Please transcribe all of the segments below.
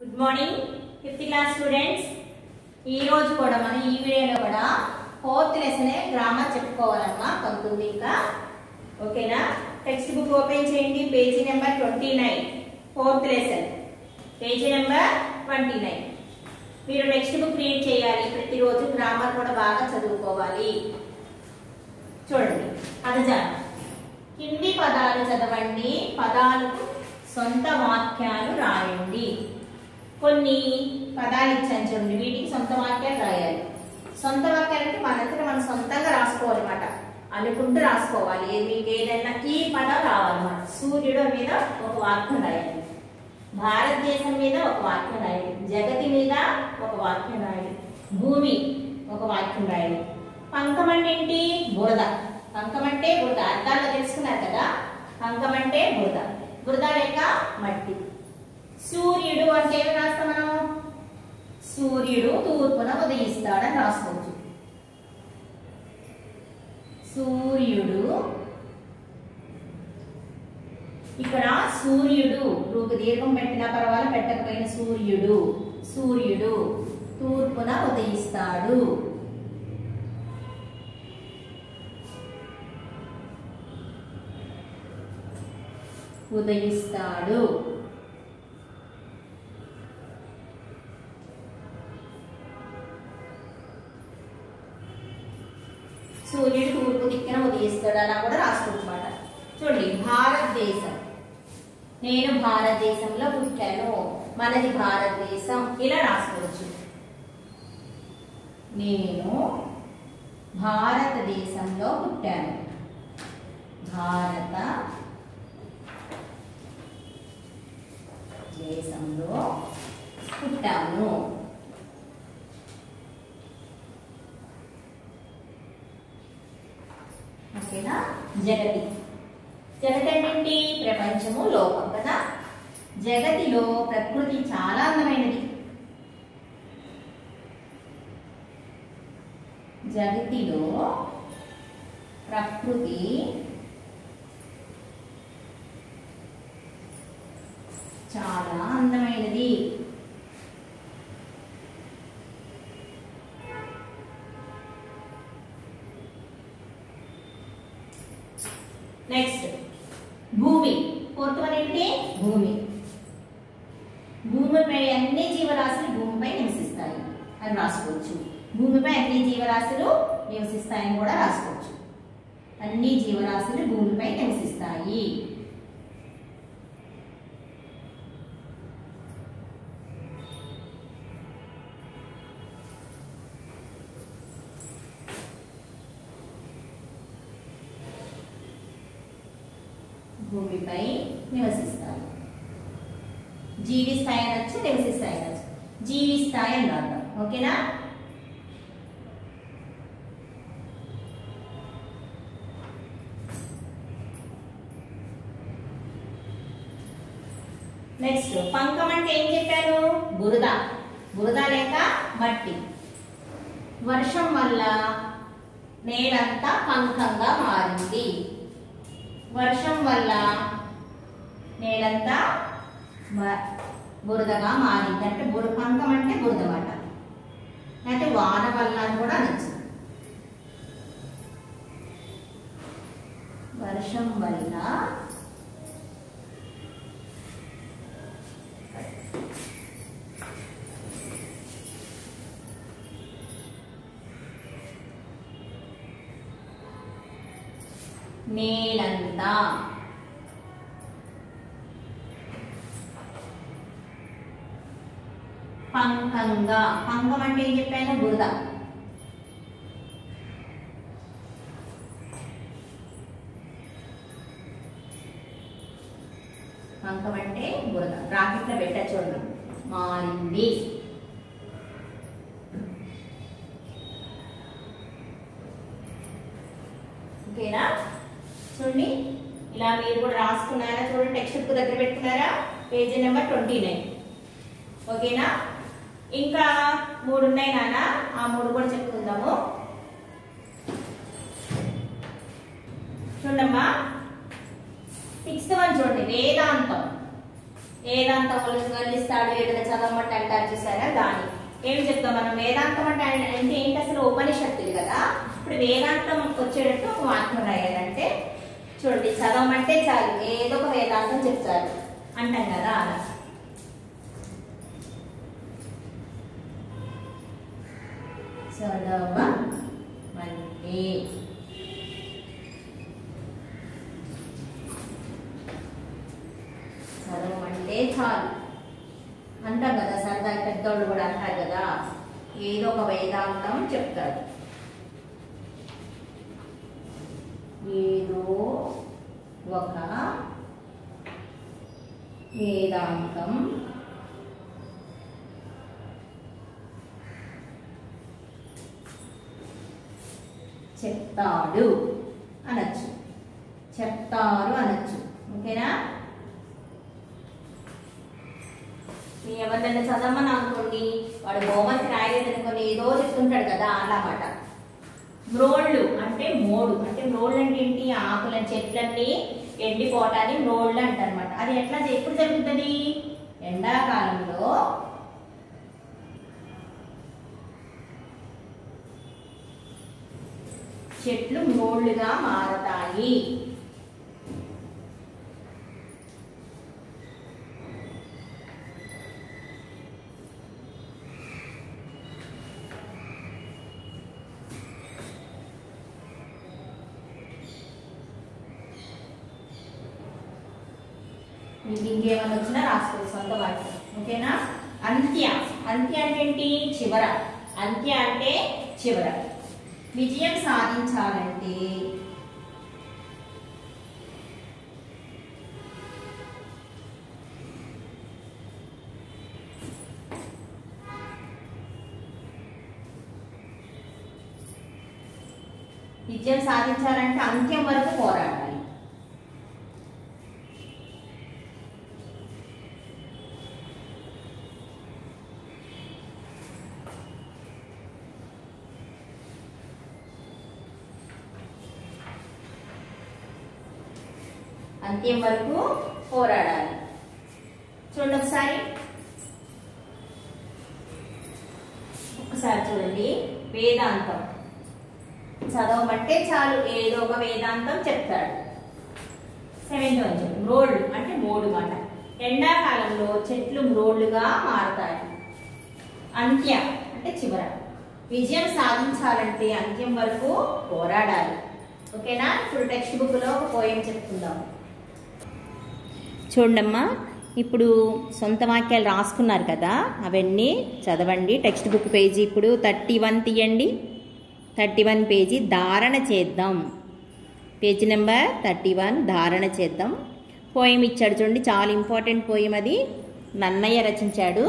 Good morning fifth class students ఈ రోజు కూడా మనం ఈ వీడియోలో కూడా ఫోర్త్ లెసన్ గ్రామర్ చెప్పుకోవాలమ్మా పంతొమ్మిది ఇంకా ఓకేనా టెక్స్ట్ బుక్ ఓపెన్ చేయండి page number twenty nine fourth lesson page number twenty nine మీరు టెక్స్ట్ బుక్ రీడ్ చేయాలి ప్రతిరోజు గ్రామర్ కూడా బాగా చదువుకోవాలి చూడండి పదజాలం కింది పదాలు చదవండి పదాలకు సొంత వాక్యాలు రాయండి కొన్ని పదాలు ఇచ్చాను చూడండి వీటికి సొంత వాక్యాలు రాయాలి సొంత వాక్యాలు అంటే మనంతట మనం సొంతంగా రాసుకోవాలన్నమాట అనుకుంటూ రాసుకోవాలి ఏది మీకు ఏదైనా ఈ పదం రావాలన్నమాట సూర్యుడు మీద ఒక వాక్యం రాయాలి భారతదేశం మీద ఒక వాక్యం రాయాలి జగతి మీద ఒక వాక్యం రాయాలి భూమి ఒక వాక్యం రాయాలి పంకం అంటే ఏంటి బురద పంకం అంటే బురద అర్థాలు తెలుసుకున్నారు కదా పంకం అంటే బురద బురద లేక మట్టి సూర్యుడు అంటే ఏమి రాస్తాం మనం సూర్యుడు తూర్పున ఉదయిస్తాడని రాసుకోవచ్చు సూర్యుడు ఇక్కడ సూర్యుడు రూపు దీర్ఘం పెట్టినా పర్వాలేదు పెట్టకపోయిన సూర్యుడు సూర్యుడు తూర్పున ఉదయిస్తాడు ఉదయిస్తాడు సూర్యుడు తూర్పు దిక్కున ఉదయిస్తాడు అలా కూడా రాసుకోవచ్చు అనమాట చూడండి భారతదేశం నేను భారతదేశంలో పుట్టాను మనది భారతదేశం ఇలా రాసుకోవచ్చు నేను భారతదేశంలో పుట్టాను భారత దేశంలో పుట్టాను ఓకేనా జగతి జగతి అంటే ఏంటి ప్రపంచము లోకం కదా జగతిలో ప్రకృతి చాలా అందమైనది జగతిలో ప్రకృతి చాలా అందమైనది నెక్స్ట్ భూమి ఫోర్త్ వన్ ఏంటి భూమి భూమిపై అన్ని జీవరాశులు భూమిపై నివసిస్తాయి అని రాసుకోవచ్చు భూమిపై అన్ని జీవరాశులు నివసిస్తాయని కూడా రాసుకోవచ్చు అన్ని జీవరాశులు భూమిపై నివసిస్తాయి భూమిపై నివసిస్తాయి జీవిస్తాయి అనొచ్చు నివసిస్తాయి అనొచ్చు జీవిస్తాయి అని రాద్దాం ఓకేనా నెక్స్ట్ పంకం అంటే ఏం చెప్పాను బురద బురద లేక మట్టి వర్షం వల్ల నేలంతా పంకంగా మారింది వర్షం వల్ల నేలంతా మ- బురదగా మారింది అంటే బుర పంకం అంటే బురద మాట అయితే వాన వల్ల అని కూడా అనొచ్చు వర్షం వల్ల నేలంతా పంకంగా పంకం అంటే ఏం చెప్పాను బురద పంకం అంటే బురద బ్రాకెట్ లో పెట్ట చూడండి మారింది ఓకేనా చూడండి ఇలా మీరు కూడా రాసుకున్నారా చూడండి టెక్స్ట్ బుక్ దగ్గర పెట్టుకున్నారా పేజీ నెంబర్ ట్వంటీ నైన్ ఓకేనా ఇంకా మూడు ఉన్నాయి నాన్న ఆ మూడు కూడా చెప్పుకుందాము చూడమ్మా సిక్స్త్ వన్ చూడండి వేదాంతం వేదాంతం వల్లిస్తాడు ఏదైనా చదవమంటే అంటారు చూసారా దాని ఏం చెప్తాం మనం వేదాంతం అంటే ఆయన- అంటే ఏంటి అసలు ఉపనిషత్తులు కదా ఇప్పుడు వేదాంతం వచ్చేటట్టు ఒక వాక్యం రాయాలంటే చూడండి చదవమంటే చాలు ఏదో ఒక వేదాంతం చెప్తారు అంటాం కదా అలా చదవమంటే చదవమంటే చాలు అంటాం కదా సరదా పెద్దోళ్ళు కూడా అంటారు కదా ఏదో ఒక వేదాంతం చెప్తాడు ఏదో ఒక వేదాంతం చెప్తాడు అనొచ్చు చెప్తారు అనొచ్చు ఓకేనా మీ ఎవరినైనా చదవమని అనుకోండి వాడు హోంవర్క్ రాయలేదు అనుకోని ఏదో చెప్తుంటాడు కదా అలా మాట మ్రోళ్ళు అంటే మోడు అంటే మ్రోళ్ళు అంటే ఏంటి ఆకుల చెట్లన్నీ ఎండిపోవటాన్ని మ్రోళ్ళు అంటారనమాట అది ఎట్లా ఎప్పుడు జరుగుతుంది ఎండాకాలంలో చెట్లు మోళ్ళుగా మారతాయి మీకు ఇంకేమైనా వచ్చినా రాసుకోవచ్చు సొంత వాటి ఓకేనా అంత్య అంత్య అంటే ఏంటి చివర అంత్య అంటే చివర విజయం సాధించాలంటే విజయం సాధించాలంటే అంత్యం వరకు పోరాడాలి అంత్యం వరకు పోరాడాలి చూడండి ఒకసారి ఒకసారి చూడండి వేదాంతం చదవమంటే చాలు ఏదో ఒక వేదాంతం చెప్తాడు సెవెంత్ వచ్చి మ్రోళ్ళు అంటే మోడు మాట ఎండాకాలంలో చెట్లు మ్రోళ్ళుగా మారతాయి అంత్య అంటే చివర విజయం సాధించాలంటే అంత్యం వరకు పోరాడాలి ఓకేనా ఇప్పుడు టెక్స్ట్ బుక్లో ఒక పోయం చెప్తుందాం చూడమ్మా ఇప్పుడు సొంత వాక్యాలు రాసుకున్నారు కదా అవన్నీ చదవండి టెక్స్ట్ బుక్ పేజీ ఇప్పుడు థర్టీ వన్ తీయండి థర్టీ వన్ పేజీ ధారణ చేద్దాం పేజీ నెంబర్ థర్టీ వన్ ధారణ చేద్దాం పోయం ఇచ్చాడు చూడండి చాలా ఇంపార్టెంట్ పోయం అది నన్నయ్య రచించాడు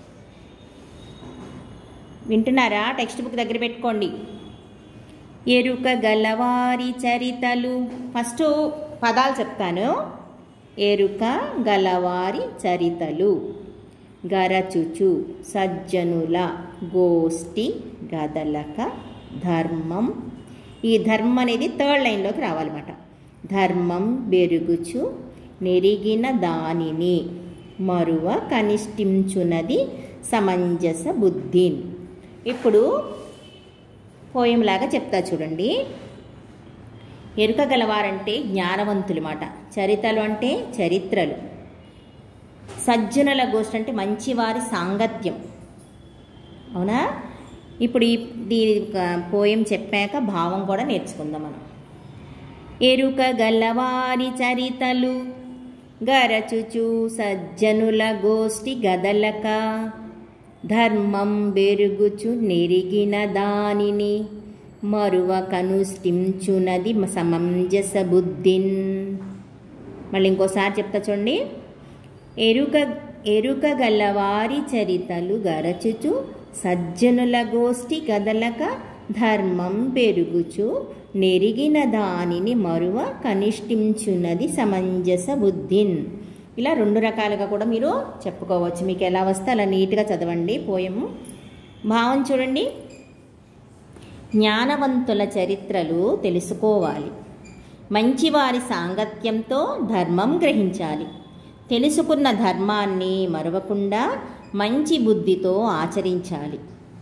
వింటున్నారా టెక్స్ట్ బుక్ దగ్గర పెట్టుకోండి ఎరుక గలవారి చరితలు ఫస్ట్ పదాలు చెప్తాను ఎరుక గలవారి చరితలు గరచుచు సజ్జనుల గోష్ఠి గదలక ధర్మం ఈ ధర్మం అనేది థర్డ్ లైన్లోకి రావాలన్నమాట ధర్మం బెరుగుచు నెరిగిన దానిని మరువ కనిష్ఠించునది సమంజస బుద్ధిన్ ఇప్పుడు పోయంలాగా చెప్తా చూడండి ఎరుక గలవారంటే జ్ఞానవంతులు మాట చరితలు అంటే చరిత్రలు సజ్జనుల గోష్ఠి అంటే మంచివారి సాంగత్యం అవునా ఇప్పుడు ఈ దీని పోయం చెప్పాక భావం కూడా నేర్చుకుందాం మనం ఎరుక గలవారి చరితలు గరచుచు సజ్జనుల గోష్ఠి గదలక ధర్మం బెరుగుచు నెరిగిన దానిని మరువ కనుష్ఠించునది సమంజస బుద్ధిన్ మళ్ళీ ఇంకోసారి చెప్తా చూడండి ఎరుక ఎరుక గలవారి చరితలు గరచుచు సజ్జనుల గోష్ఠి కదలక ధర్మం పెరుగుచు నెరిగిన దానిని మరువ కనిష్ఠించున్నది సమంజస బుద్ధిన్ ఇలా రెండు రకాలుగా కూడా మీరు చెప్పుకోవచ్చు మీకు ఎలా వస్తే అలా నీట్గా చదవండి పోయము భావం చూడండి జ్ఞానవంతుల చరిత్రలు తెలుసుకోవాలి మంచివారి సాంగత్యంతో ధర్మం గ్రహించాలి తెలుసుకున్న ధర్మాన్ని మరవకుండా మంచి బుద్ధితో ఆచరించాలి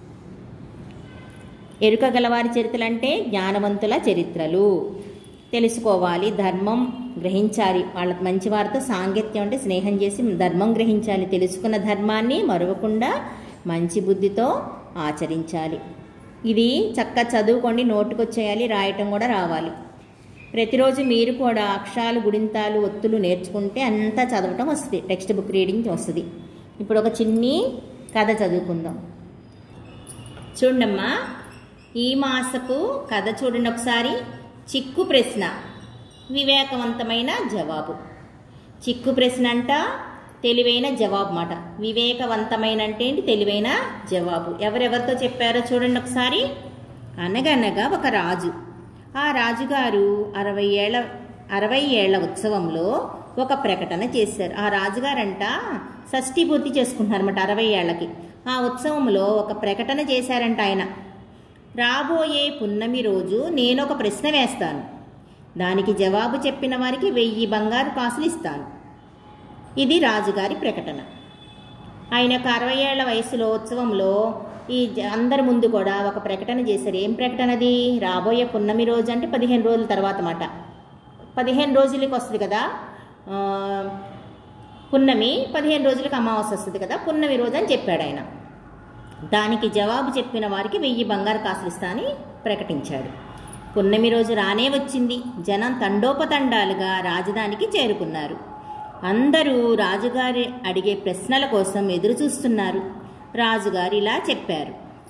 ఎరుక గలవారి చరిత్రలు అంటే జ్ఞానవంతుల చరిత్రలు తెలుసుకోవాలి ధర్మం గ్రహించాలి వాళ్ళ మంచి వారితో సాంగత్యం అంటే స్నేహం చేసి ధర్మం గ్రహించాలి తెలుసుకున్న ధర్మాన్ని మరవకుండా మంచి బుద్ధితో ఆచరించాలి ఇది చక్కగా చదువుకోండి నోటుకొచ్చేయాలి రాయటం కూడా రావాలి ప్రతిరోజు మీరు కూడా అక్షరాలు గుడింతాలు ఒత్తులు నేర్చుకుంటే అంతా చదవటం వస్తుంది టెక్స్ట్ బుక్ రీడింగ్ వస్తుంది ఇప్పుడు ఒక చిన్ని కథ చదువుకుందాం చూడమ్మా ఈ మాసపు కథ చూడండి ఒకసారి చిక్కు ప్రశ్న వివేకవంతమైన జవాబు చిక్కు ప్రశ్న అంట తెలివైన జవాబు మాట వివేకవంతమైన అంటే ఏంటి తెలివైన జవాబు ఎవరెవరితో చెప్పారో చూడండి ఒకసారి అనగనగా ఒక రాజు ఆ రాజుగారు అరవై ఏళ్ళ అరవై ఏళ్ల ఉత్సవంలో ఒక ప్రకటన చేశారు ఆ రాజుగారంట షష్ఠి పూర్తి చేసుకుంటున్నారన్నమాట అరవై ఏళ్ళకి ఆ ఉత్సవంలో ఒక ప్రకటన చేశారంట ఆయన రాబోయే పున్నమి రోజు నేను ఒక ప్రశ్న వేస్తాను దానికి జవాబు చెప్పిన వారికి వెయ్యి బంగారు కాసులు ఇస్తాను ఇది రాజుగారి ప్రకటన ఆయన ఒక అరవై ఏళ్ల వయసులో ఉత్సవంలో ఈ జ- అందరి ముందు కూడా ఒక ప్రకటన చేశారు ఏం ప్రకటన అది రాబోయే పున్నమి రోజు అంటే పదిహేను రోజుల తర్వాత మాట పదిహేను రోజులకి వస్తుంది కదా ఆ, పున్నమి పదిహేను రోజులకు అమావాస్య వస్తుంది కదా పున్నమి రోజు అని చెప్పాడు ఆయన దానికి జవాబు చెప్పిన వారికి వెయ్యి బంగారు కాసులు ఇస్తా అని ప్రకటించాడు పున్నమి రోజు రానే వచ్చింది జనం తండోపతండాలుగా రాజధానికి చేరుకున్నారు అందరూ రాజుగారి అడిగే ప్రశ్నల కోసం ఎదురు చూస్తున్నారు రాజుగారు ఇలా చెప్పారు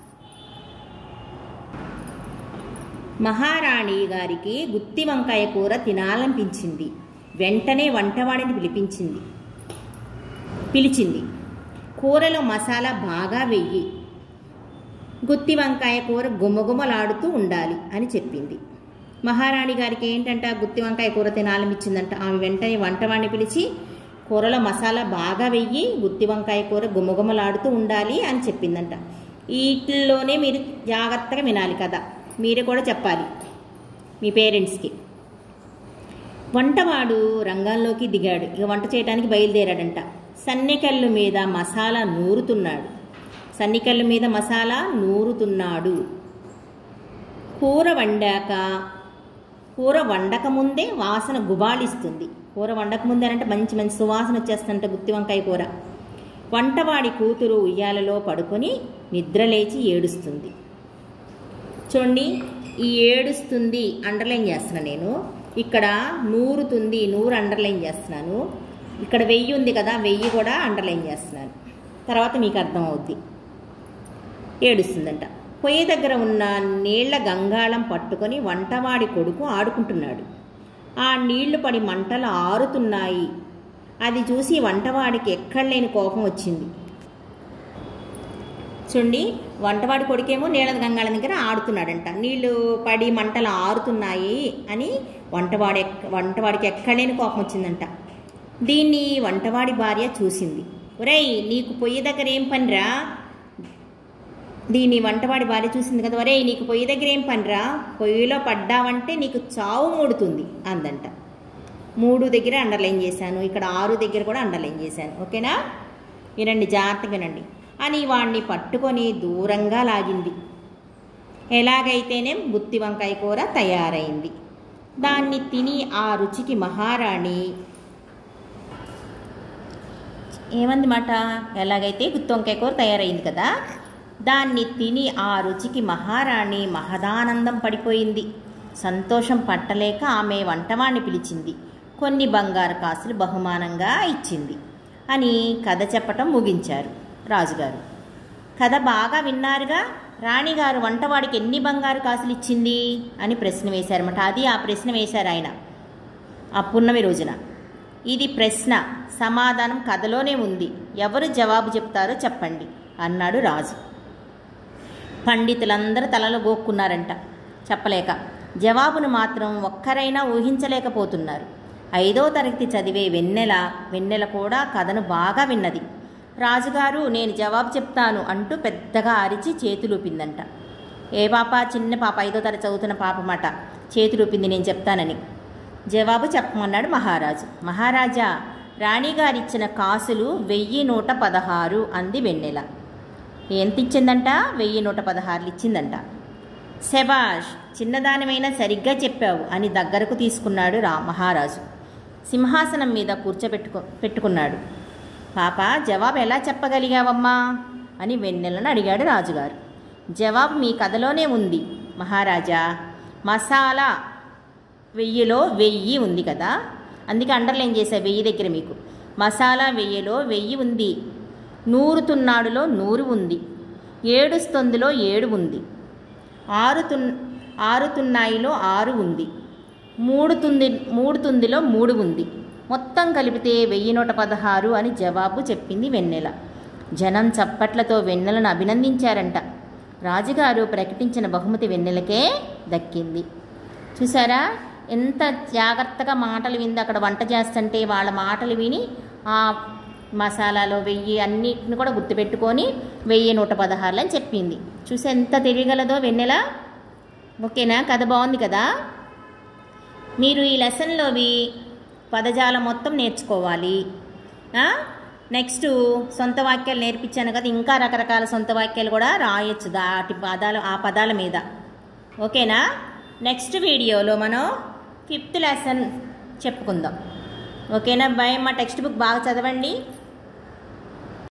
మహారాణి గారికి గుత్తి వంకాయ కూర తినాలనిపించింది వెంటనే వంటవాడిని పిలిపించింది పిలిచింది కూరలో మసాలా బాగా వెయ్యి గుత్తి వంకాయ కూర గుమగుమలాడుతూ ఉండాలి అని చెప్పింది మహారాణి గారికి ఏంటంట గుత్తి వంకాయ కూర తినాలనిపించిందంట ఆమె వెంటనే వంటవాడిని పిలిచి కూరలో మసాలా బాగా వెయ్యి గుత్తి వంకాయ కూర గుమగుమలాడుతూ ఉండాలి అని చెప్పిందంట వీటిల్లోనే మీరు జాగ్రత్తగా వినాలి కదా మీరే కూడా చెప్పాలి మీ పేరెంట్స్కి వంటవాడు రంగంలోకి దిగాడు ఇక వంట చేయడానికి బయలుదేరాడంట సన్నికల్లు మీద మసాలా నూరుతున్నాడు సన్నికల్లు మీద మసాలా నూరుతున్నాడు కూర వండాక కూర వండక ముందే వాసన గుబాళిస్తుంది కూర వండక ముందే అంటే మంచి మంచి సువాసన వచ్చేస్తుంట గుత్తి వంకాయ కూర వంటవాడి కూతురు ఉయ్యాలలో పడుకొని నిద్రలేచి ఏడుస్తుంది చూడండి ఈ ఏడుస్తుంది అండర్లైన్ చేస్తున్నాను నేను ఇక్కడ నూరుతుంది నూరు అండర్లైన్ చేస్తున్నాను ఇక్కడ వెయ్యి ఉంది కదా వెయ్యి కూడా అండర్లైన్ చేస్తున్నాను తర్వాత మీకు అర్థం అవుద్ది ఏడుస్తుందంట పొయ్యి దగ్గర ఉన్న నీళ్ల గంగాళం పట్టుకొని వంటవాడి కొడుకు ఆడుకుంటున్నాడు ఆ నీళ్లు పడి మంటలు ఆరుతున్నాయి అది చూసి వంటవాడికి ఎక్కడలేని కోపం వచ్చింది చూడండి వంటవాడి కొడుకేమో నీళ్ళ గంగాళం దగ్గర ఆడుతున్నాడంట నీళ్లు పడి మంటలు ఆరుతున్నాయి అని వంటవాడి ఎక్క- వంటవాడికి ఎక్కడలేని కోపం వచ్చిందంట దీన్ని వంటవాడి భార్య చూసింది ఒరేయ్ నీకు పొయ్యి దగ్గర ఏం పనిరా దీన్ని వంటవాడి భార్య చూసింది కదా ఒరేయ్ నీకు పొయ్యి దగ్గర ఏం పనిరా పొయ్యిలో పడ్డావంటే నీకు చావు మూడుతుంది అందంట మూడు దగ్గర అండర్లైన్ చేశాను ఇక్కడ ఆరు దగ్గర కూడా అండర్లైన్ చేశాను ఓకేనా వినండి జాగ్రత్తగా వినండి అని వాణ్ణి పట్టుకొని దూరంగా లాగింది ఎలాగైతేనే గుత్తి వంకాయ కూర తయారైంది దాన్ని తిని ఆ రుచికి మహారాణి ఏమంది మాట ఎలాగైతే గుత్తి వంకాయ కూర తయారైంది కదా దాన్ని తిని ఆ రుచికి మహారాణి మహదానందం పడిపోయింది సంతోషం పట్టలేక ఆమె వంటవాణ్ణి పిలిచింది కొన్ని బంగారు కాసులు బహుమానంగా ఇచ్చింది అని కథ చెప్పటం ముగించారు రాజుగారు కథ బాగా విన్నారుగా రాణిగారు వంటవాడికి ఎన్ని బంగారు కాసులు ఇచ్చింది అని ప్రశ్న వేశారన్నమాట అది ఆ ప్రశ్న వేశారు ఆయన ఆ పున్నమి రోజున ఇది ప్రశ్న సమాధానం కథలోనే ఉంది ఎవరు జవాబు చెప్తారో చెప్పండి అన్నాడు రాజు పండితులందరూ తలలో గోక్కున్నారంట చెప్పలేక జవాబును మాత్రం ఒక్కరైనా ఊహించలేకపోతున్నారు ఐదో తరగతి చదివే వెన్నెల వెన్నెల కూడా కథను బాగా విన్నది రాజుగారు నేను జవాబు చెప్తాను అంటూ పెద్దగా అరిచి చేతులూపిందంట ఏ పాప చిన్న పాప ఐదో తరగతి చదువుతున్న పాప మాట చేతులూపింది నేను చెప్తానని జవాబు చెప్పమన్నాడు మహారాజు మహారాజా రాణిగారిచ్చిన కాసులు వెయ్యి నూట పదహారు అంది వెన్నెల ఎంత ఇచ్చిందంట వెయ్యి నూట పదహారులు ఇచ్చిందంట శబాష్ చిన్నదానిమైనా సరిగ్గా చెప్పావు అని దగ్గరకు తీసుకున్నాడు రా మహారాజు సింహాసనం మీద కూర్చోబెట్టుకు పెట్టుకున్నాడు పాప జవాబు ఎలా చెప్పగలిగావమ్మా అని వెన్నెలను అడిగాడు రాజుగారు జవాబు మీ కథలోనే ఉంది మహారాజా మసాలా వెయ్యిలో వెయ్యి ఉంది కదా అందుకే అండర్లైన్ చేశా వెయ్యి దగ్గర మీకు మసాలా వెయ్యిలో వెయ్యి ఉంది నూరు తున్నాడులో నూరు ఉంది ఏడు స్తొందులో ఏడు ఉంది ఆరు తున్ ఆరు తున్నాయిలో ఆరు ఉంది మూడు తుంది మూడు తుందిలో మూడు ఉంది మొత్తం కలిపితే వెయ్యి నూట పదహారు అని జవాబు చెప్పింది వెన్నెల జనం చప్పట్లతో వెన్నెలను అభినందించారంట రాజుగారు ప్రకటించిన బహుమతి వెన్నెలకే దక్కింది చూసారా ఎంత జాగ్రత్తగా మాటలు వింది అక్కడ వంట చేస్తుంటే వాళ్ళ మాటలు విని ఆ మసాలాలో వెయ్యి అన్నిటిని కూడా గుర్తుపెట్టుకొని వెయ్యి నూట పదహారులు అని చెప్పింది చూసి ఎంత తెలియగలదో వెన్నెల ఓకేనా కథ బాగుంది కదా మీరు ఈ లెసన్లోవి పదజాలం మొత్తం నేర్చుకోవాలి ఆ? నెక్స్ట్ సొంత వాక్యాలు నేర్పించాను కదా ఇంకా రకరకాల సొంత వాక్యాలు కూడా రాయొచ్చు దాటి పదాలు ఆ పదాల మీద ఓకేనా నెక్స్ట్ వీడియోలో మనం ఫిఫ్త్ లెసన్ చెప్పుకుందాం ఓకేనా బై మా టెక్స్ట్ బుక్ బాగా చదవండి